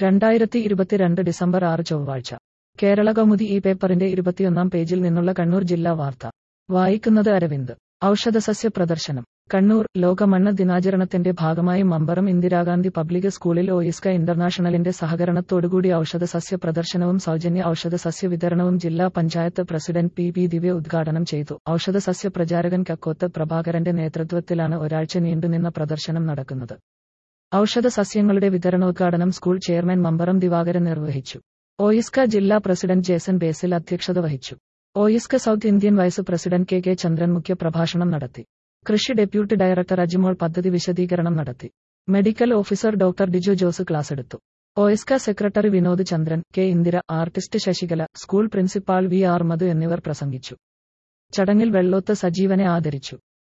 രണ്ടായിരത്തി ഇരുപത്തിരണ്ട് ഡിസംബർ ആറ് ചൊവ്വാഴ്ച കേരള കൗമുദി ഈ പേപ്പറിന്റെ ഇരുപത്തിയൊന്നാം പേജിൽ നിന്നുള്ള കണ്ണൂർ ജില്ലാ വാർത്ത വായിക്കുന്നത് അരവിന്ദ് ഔഷധസസ്യ പ്രദർശനം കണ്ണൂർ ലോക മണ്ണ് ദിനാചരണത്തിന്റെ ഭാഗമായി മമ്പറം ഇന്ദിരാഗാന്ധി പബ്ലിക് സ്കൂളിൽ ഒയിസ്ക ഇന്റർനാഷണലിന്റെ സഹകരണത്തോടുകൂടി ഔഷധസസ്യ പ്രദർശനവും സൗജന്യ ഔഷധസസ്യ വിതരണവും ജില്ലാ panchayat president P P Divya ഉദ്ഘാടനം ചെയ്തു ഔഷധസസ്യ പ്രചാരകൻ കക്കോത്ത് പ്രഭാകരന്റെ നേതൃത്വത്തിലാണ് ഒരാഴ്ച നീണ്ടുനിന്ന പ്രദർശനം നടക്കുന്നത് ഔഷധ സസ്യങ്ങളുടെ വിതരണോദ്ഘാടനം സ്കൂൾ ചെയർമാൻ മമ്പറം ദിവാകരൻ നിർവഹിച്ചു ഒയിസ്ക ജില്ലാ പ്രസിഡന്റ് ജേസൺ ബേസിൽ അധ്യക്ഷത വഹിച്ചു OISCA south Indian vice president K K Chandran മുഖ്യ പ്രഭാഷണം നടത്തി കൃഷി ഡെപ്യൂട്ടി ഡയറക്ടർ അജിമോൾ പദ്ധതി വിശദീകരണം നടത്തി medical officer doctor Diju Jose class എടുത്തു OISCA secretary Vinod Chandran K Indira artist Sashikala school principal V R Madhu എന്നിവർ പ്രസംഗിച്ചു ചടങ്ങിൽ വെള്ളോത്ത് സജീവനെ ആദരിച്ചു